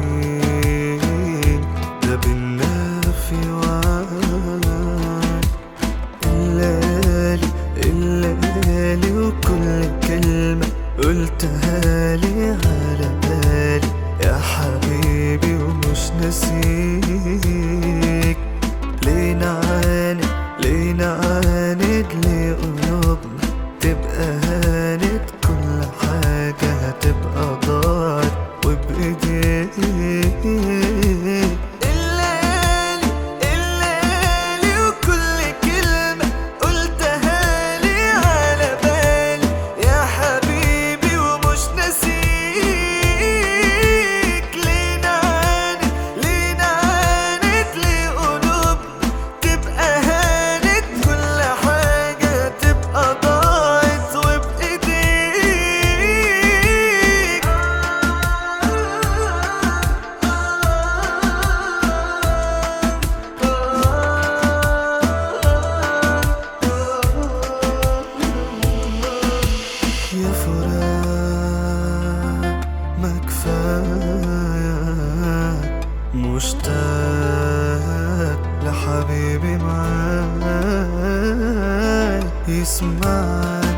سنين ده بالنافي وعاد الليالي الليالي وكل كلمة قلتها لي على بالي يا حبيبي ومش ناسيك ليه نعاند ليه نعاند ليه قلوبنا تبقى هانت كل حاجة هتبقى ضاعت وبإيديك الليالي الليالي وكل كلمة قلتها لي على بالي يا حبيبي ومش ناسيك ليه نعاند ليه نعاند ليه قلوبنا تبقى هانت كل حاجة تبقى ضاعت وبإيديك يا فراق ما كفاية مشتاق لحبيبي معاي يسمعني